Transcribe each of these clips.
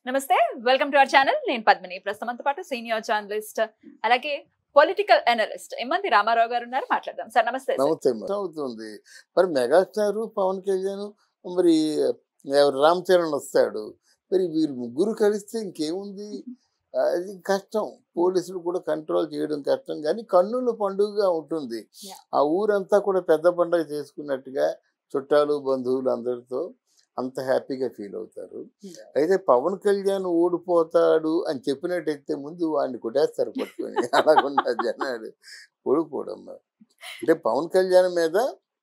నమస్తే welcome to our channel నేను పద్మిని ప్రస్తుతంతో పాటు సీనియర్ జర్నలిస్ట్ అలాగే పొలిటికల్ అనలిస్ట్ ఎమ్మంది రామారావు గారు ఉన్నారు మాట్లాడదాం సార్ నమస్తే సార్. నమస్తే మేడం. అవుతుంది మరి మెగాస్టార్ పవన్ కళ్యాణ్ మరి ఎవరు రామ్ చరణ్ వస్తాడు మరి వీరు ముగ్గురు కలిస్తే ఇంకేముంది అది కష్టం పోలీసులు కూడా కంట్రోల్ చేయడం కష్టం కానీ కన్నుల పండుగగా ఉంటుంది Yeah. ఆ ఊరంతా కూడా పెద్ద పండుగ చేసుకున్నట్టుగా చుట్టాలు బంధువులు అందరితో అంత హ్యాపీగా ఫీల్ అవుతారు Yeah. అయితే పవన్ కళ్యాణ్ ఓడిపోతాడు అని చెప్పినట్టయితే ముందు వాడిని కొట్టేస్తారు పట్టుకొని అలాగుండా జనాలు ఓడిపోవడం అంటే పవన్ కళ్యాణ్ మీద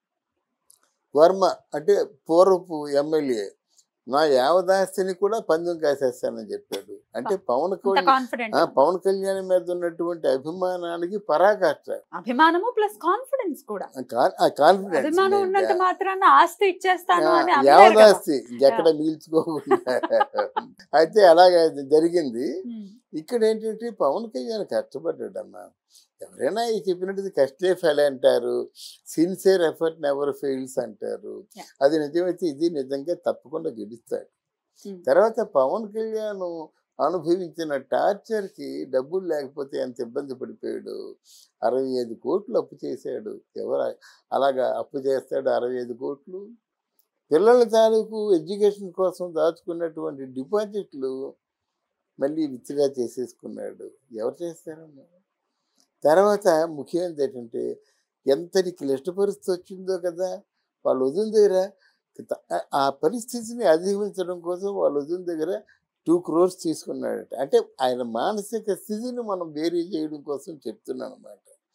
వర్మ అంటే పూర్వపు ఎమ్మెల్యే నా యావదాస్తిని కూడా పందెం కాసేస్తానని చెప్పాడు అంటే పవన్ ఇంత కళ్యాణ్ కాన్ఫిడెంట్ ఆ, పవన్ కళ్యాణ్ మీద ఉన్నటువంటి అభిమానానికి పరాకాష్ట అభిమానము ప్లస్ కాన్ఫిడెన్స్ కూడా ఆ కాన్ఫిడెన్స్ అభిమానం ఉన్నంత మాత్రాన ఆస్తి ఇచ్చేస్తాను అని అనలేరు కదా. యావదాస్తి ఎక్కడ మిగిల్చుకోకుండా అయితే అలాగే జరిగింది ఉమ్, ఇక్కడ ఏంటంటే పవన్ కళ్యాణ్ కష్టపడ్డాడమ్మా ఎవరైనా ఈ చెప్పినట్టు కష్టే ఫెయిల్ అంటారు సిన్సియర్ ఎఫర్ట్ నెవర్ ఫెయిల్స్ అంటారు Yeah. అది నిజమైతే ఇది నిజంగా తప్పకుండా గెలుస్తాడు ఉమ్, తర్వాత పవన్ కళ్యాణ్ అనుభవించిన టార్చర్కి డబ్బులు లేకపోతే ఎంత ఇబ్బంది పడిపోయాడు అరవై ఐదు కోట్లు అప్పు చేశాడు ఎవరు అలాగా అప్పు చేస్తాడు అరవై ఐదు కోట్లు పిల్లల తాలూకు ఎడ్యుకేషన్ కోసం దాచుకున్నటువంటి డిపాజిట్లు మళ్ళీ విత్డ్రా చేసేసుకున్నాడు ఎవరు చేస్తారమ్మా తర్వాత ముఖ్యమైనది ఏంటంటే ఎంతటి క్లిష్ట పరిస్థితి వచ్చిందో కదా వాళ్ళు వదిన దగ్గర త- ఆ పరిస్థితిని అధిగమించడం కోసం వాళ్ళ వదిన దగ్గర టూ క్రోర్స్ తీసుకున్నాడట అంటే ఆయన మానసిక స్థితిని మనం వేరే చేయడం కోసం చెప్తున్నాను అనమాట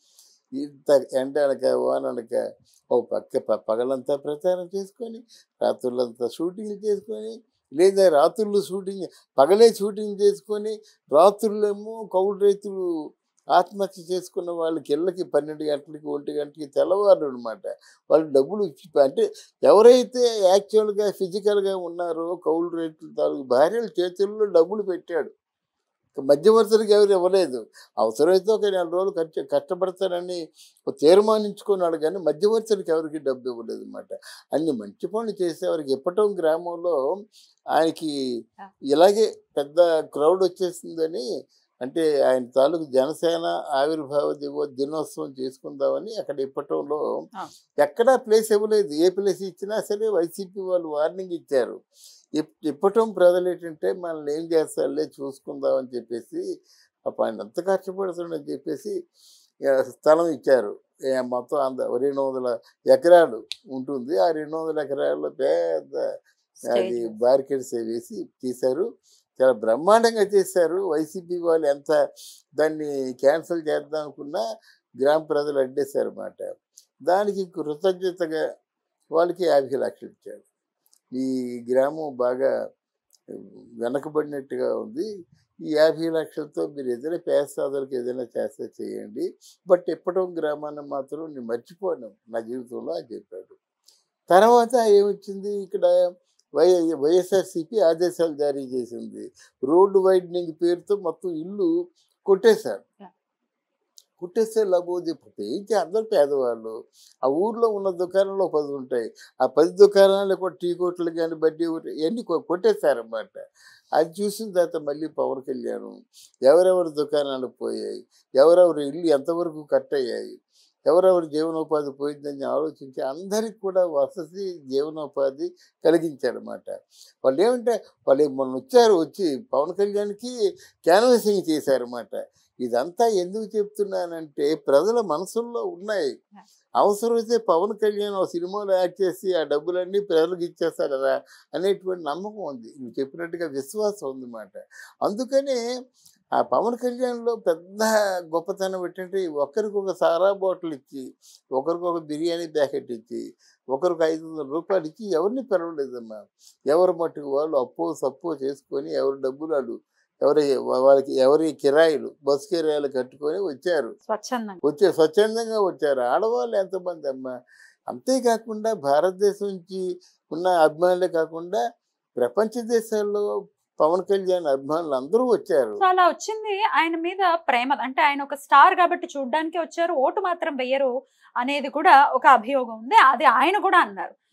ఇంత ఎండ అనక వాన అనక ఓ పక్క ప- పగలంతా ప్రచారం చేసుకొని రాత్రులంతా షూటింగ్ చేసుకొని లేదా రాత్రులు షూటింగ్ పగలే షూటింగ్ చేసుకొని రాత్రులేమో కౌలు రైతులు ఆత్మహత్య చేసుకున్న వాళ్ళకి ఇళ్ళకి పన్నెండు గంటలకి ఒంటి గంటలకి తెల్లవారు అనమాట వాళ్ళు డబ్బులు ఇచ్చి అంటే ఎవరైతే యాక్చువల్గా ఫిజికల్గా ఉన్నారో కౌలు రైతుల తాలూకు భార్యల చేతుల్లో డబ్బులు పెట్టాడు మధ్యవర్తులకు ఎవరు ఇవ్వలేదు అవసరమైతే ఒక నెల రోజులు కష్ట కష్టపడతారని ఒక తీర్మానించుకున్నాడు కానీ మధ్యవర్తులకు ఎవరికి డబ్బు ఇవ్వలేదు అనమాట అన్ని మంచి పనులు చేసేవారికి ఇప్పటం గ్రామంలో ఆయనకి ఇలాగే పెద్ద క్రౌడ్ వచ్చేసిందని అంటే ఆయన తాలూకు జనసేన ఆవిర్భావ దివో దినోత్సవం చేసుకుందామని అక్కడ ఇప్పటంలో ఆ. ఎక్కడా ప్లేస్ ఇవ్వలేదు ఏ ప్లేస్ ఇచ్చినా సరే వైసీపీ వాళ్ళు వార్నింగ్ ఇచ్చారు ఇప్- ఇప్పటం ప్రజలు ఏంటంటే మనల్ని ఏం చేస్తారులే చూసుకుందాం అని చెప్పేసి పాపం ఆయన ఎంత కష్టపడుతుండని చెప్పేసి ఆ, స్థలం ఇచ్చారు ఏ, మొత్తం అంద రెండు వందల ఎకరాలు ఉంటుంది ఆ రెండు వందల ఎకరాల్లో పెద్ద అది Stage. బార్కెట్స్ వేసి తీశారు చాలా బ్రహ్మాండంగా చేశారు వైసీపీ వాళ్ళు ఎంత దాన్ని క్యాన్సిల్ చేద్దాం అనుకున్నా గ్రామ ప్రజలు అడ్డేశారు అన్నమాట దానికి కృతజ్ఞతగా వాళ్ళకి యాభై లక్షలు ఇచ్చాడు ఈ గ్రామం బాగా వెనకబడినట్టుగా ఉంది ఈ యాభై లక్షలతో మీరు ఏదైనా పేదసాదులకు ఏదైనా చేస్తే చేయండి బట్ ఇప్పటం గ్రామాన్ని మాత్రం నేను మర్చిపోను నా జీవితంలో అని చెప్పాడు తర్వాత ఏమొచ్చింది ఇక్కడ వై వైఎస్ఆర్సీపీ ఆదేశాలు జారీ చేసింది రోడ్డు వైడనింగ్ పేరుతో మొత్తం ఇల్లు కొట్టేశారు Yeah. కొట్టేస్తే లబోది ఏంటి అందరు పేదవాళ్ళు ఆ ఊర్లో ఉన్న దుకాణాలు పది ఉంటాయి ఆ పది దుకాణాలు కూడా టీ కొట్లు కానీ బడ్డీ కొట్లు ఇవన్నీ కొ- కొట్టేశారన్నమాట అది చూసిన తర్వాత మళ్ళీ పవన్ కళ్యాణ్ ఎవరెవరి దుకాణాలు పోయాయి ఎవరెవరి ఇల్లు ఎంతవరకు కట్ అయ్యాయి ఎవరెవరి జీవనోపాధి పోయిందని ఆలోచించి అందరికి కూడా వసతి జీవనోపాధి కలిగించారన్నమాట వాళ్ళు ఏమంటే వాళ్ళు మొన్న వచ్చారు వచ్చి పవన్ కళ్యాణ్కి క్యాన్వసింగ్ చేశారన్నమాట ఇదంతా ఎందుకు చెప్తున్నానంటే ప్రజల మనసుల్లో ఉన్నాయి అవసరమైతే పవన్ కళ్యాణ్ ఒక సినిమాలో యాక్ట్ చేసి ఆ డబ్బులన్నీ ప్రజలకు ఇచ్చేస్తాడరా అనేటువంటి నమ్మకం ఉంది నువ్వు చెప్పినట్టుగా విశ్వాసం ఉందన్నమాట అందుకనే ఆ పవన్ కళ్యాణ్లో పెద్ద గొప్పతనం ఏంటంటే ఒకరికి ఒక సారా బాటిల్ ఇచ్చి ఒకరికి ఒక బిర్యానీ ప్యాకెట్ ఇచ్చి ఒకరికి ఐదు వందల రూపాయలు ఇచ్చి ఎవరిని పెరవలేదమ్మా ఎవరి మట్టుకు వాళ్ళు అప్పో సప్పో చేసుకొని ఎవరి డబ్బులు వాళ్ళు ఎవరి వాళ్ళకి ఎవరి కిరాయిలు బస్ కిరాయిలు కట్టుకొని వచ్చారు స్వచ్ఛందంగా వచ్చే స్వచ్ఛందంగా వచ్చారు ఆడవాళ్ళు ఎంతమంది అమ్మ అంతేకాకుండా భారతదేశం నుంచి ఉన్న అభిమానులే కాకుండా ప్రపంచ దేశాల్లో పవన్ కళ్యాణ్ అభిమానులు అందరూ వచ్చారు సో అలా వచ్చింది ఆయన మీద ప్రేమ అంటే ఆయన ఒక స్టార్ కాబట్టి చూడడానికి వచ్చారు ఓటు మాత్రం వెయ్యరు అనేది కూడా ఒక అభియోగం ఉంది అది ఆయన కూడా అన్నారు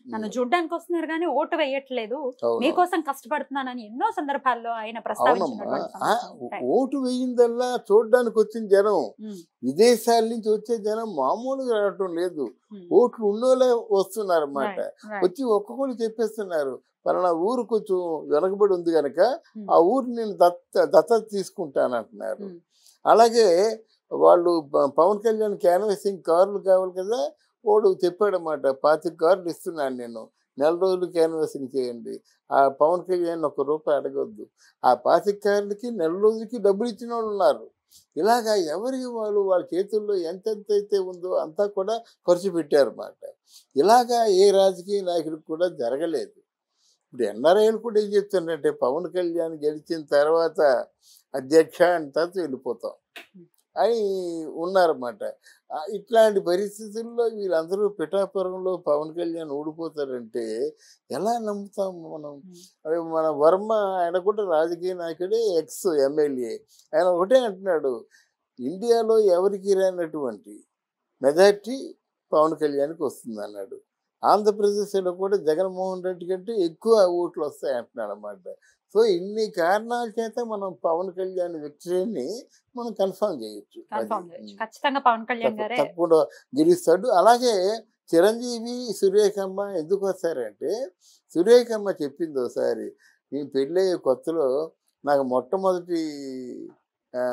నన్ను చూడ్డానికి వస్తున్నారు కానీ ఓటు వేయట్లేదు అవును. మీకోసం కష్టపడుతున్నానని ఎన్నో సందర్భాల్లో ఆయన అవునమ్మా ప్రస్తావించినటువంటి ఆ, సందర్భాలు ఉంటాయి. ఓటు వేయిందల్లా చూడడానికి వచ్చిన జనం ఉమ్, విదేశాల నుంచి వచ్చే జనం మామూలుగా రావటం లేదు ఉమ్. ఓట్లు ఉన్నోళ్ళే వస్తున్నారు అన్నమాట Right, right. వచ్చి ఒక్కొక్కరు చెప్పేస్తున్నారు పలానా ఊరు కొంచెం వెనకబడి ఉంది కనుక ఉమ్, ఆ ఊరు నేను దత్త దత్తత తీసుకుంటాను అంటున్నారు ఉమ్, అలాగే వాళ్ళు ప- పవన్ కళ్యాణ్ క్యాన్వాసింగ్ కార్లు కావాలి కదా వాడు చెప్పాడన్నమాట పాతిక కార్లు ఇస్తున్నాను నేను నెల రోజులు క్యాన్వాసింగ్ చేయండి ఆ పవన్ కళ్యాణ్ ఒక్క రూపాయి అడగొద్దు ఆ పాతిక కార్లకి నెల రోజులకి డబ్బులు ఇచ్చిన వాళ్ళు ఉన్నారు ఇలాగా ఎవరికి వాళ్ళు వాళ్ళ చేతుల్లో ఎంతెంత అయితే ఉందో అంతా కూడా ఖర్చు పెట్టారన్నమాట ఇలాగా ఏ రాజకీయ నాయకుడికి కూడా జరగలేదు ఇప్పుడు ఎన్ఆర్ఐలు కూడా ఏం చెప్తున్నారంటే పవన్ కళ్యాణ్ గెలిచిన తర్వాత అధ్యక్ష అంతా వెళ్ళిపోతాం అని ఉన్నారన్నమాట ఆ, ఇట్లాంటి పరిస్థితుల్లో వీళ్ళందరూ పిఠాపురంలో పవన్ కళ్యాణ్ ఓడిపోతారంటే ఎలా నమ్ముతాం మనం ఉమ్. అదే మన వర్మ ఆయన కూడా రాజకీయ నాయకుడే ఎక్స్ ఎమ్మెల్యే ఆయన ఒకటే అంటున్నాడు ఇండియాలో ఎవరికి రానటువంటి మెజార్టీ పవన్ కళ్యాణ్కి వస్తుంది అన్నాడు ఆంధ్రప్రదేశ్లో కూడా జగన్మోహన్ రెడ్డి కంటే ఎక్కువ ఓట్లు వస్తాయి అంటున్నాడు అనమాట సో ఇన్ని కారణాల చేత మనం పవన్ కళ్యాణ్ విక్టరీని మనం కన్ఫర్మ్ చేయొచ్చు కన్ఫర్మ్ అది. చేయొచ్చు ఖచ్చితంగా పవన్ కళ్యాణ్ తప్ప- గారే తప్పకుండా గెలుస్తాడు అలాగే చిరంజీవి సురేఖమ్మ ఎందుకు వస్తారంటే సురేఖమ్మ చెప్పింది ఒకసారి నేను పెళ్ళయ్యే కొత్తలో నాకు మొట్టమొదటి ఆ,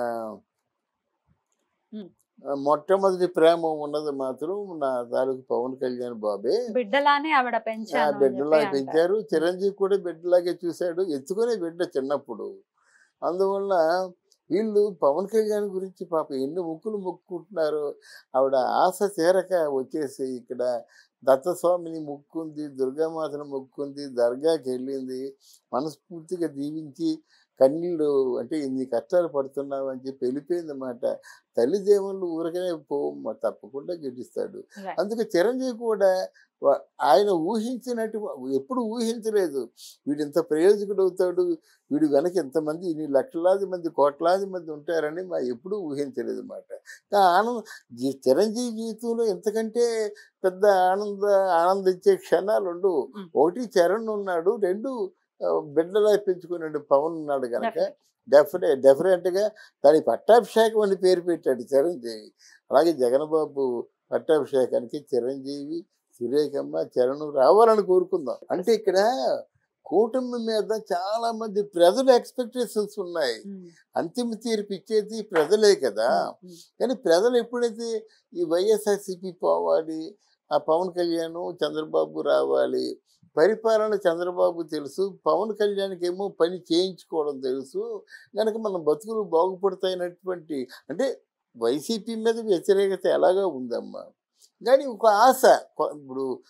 ఉమ్. ఆ, మొట్టమొదటి ప్రేమ ఉన్నది మాత్రం నా తాలూకు పవన్ కళ్యాణ్ బాబే బిడ్డలానే ఆవిడ ఆ పెంచాను అని బిడ్డలా చెప్పి అంటారు. పెంచారు చిరంజీవి కూడా బిడ్డలాగే చూశాడు ఎత్తుకునే బిడ్డ చిన్నప్పుడు అందువల్ల వీళ్ళు పవన్ కళ్యాణ్ గురించి పాప ఎన్ని ముక్కులు మొక్కుకుంటున్నారు ఆవిడ ఆశ తీరక వచ్చేసి ఇక్కడ దత్తస్వామిని మొక్కుంది దుర్గామాతను మొక్కుంది దర్గాకి వెళ్ళింది మనస్ఫూర్తిగా దీవించి కన్నీళ్ళు అంటే ఇన్ని కష్టాలు పడుతున్నావు అని చెప్పి వెళ్ళిపోయింది అన్నమాట తల్లిదేవుళ్ళు ఊరకనే పో తప్పకుండా గెలుస్తాడు Right. అందుకే చిరంజీవి కూడా వా- ఆయన ఊహించినట్టు ఎప్పుడు ఊహించలేదు వీడు ఇంత ప్రయోజకుడు అవుతాడు వీడు వెనక ఎంతమంది ఇన్ని లక్షలాది మంది కోట్లాది మంది ఉంటారని మా ఎప్పుడూ ఊహించలేదు అన్నమాట ఆనంద జీ- చిరంజీవి జీవితంలో ఎంతకంటే పెద్ద ఆనంద ఆనందించే క్షణాలు ఉండవు Mm. ఒకటి చరణ్ ఉన్నాడు రెండు ఆ, బిడ్డలా పెంచుకున్నాడు పవన్ ఉన్నాడు కనుక Definitely. డెఫినెట్ డెఫినెట్గా దానికి పట్టాభిషేకం అని పేరు పెట్టాడు చిరంజీవి అలాగే జగన్బాబు పట్టాభిషేకానికి చిరంజీవి సురేఖమ్మ చరణ్ రావాలని కోరుకుందాం అంటే ఇక్కడ కూటమి మీద చాలా మంది ప్రజల ఎక్స్పెక్టేషన్స్ ఉన్నాయి ఉమ్, అంతిమ తీర్పు ఇచ్చేది ప్రజలే కదా ఉమ్, కానీ ప్రజలు ఎప్పుడైతే ఈ వైఎస్ఆర్సీపీ పోవాలి ఆ పవన్ కళ్యాణ్ చంద్రబాబు రావాలి పరిపాలన చంద్రబాబు తెలుసు పవన్ కళ్యాణ్కి ఏమో పని చేయించుకోవడం తెలుసు కనుక మన బతుకులు బాగుపడతాయినటువంటి అంటే వైసీపీ మీద వ్యతిరేకత ఎలాగా ఉందమ్మా కానీ ఒక ఆశ కొ- ఇప్పుడు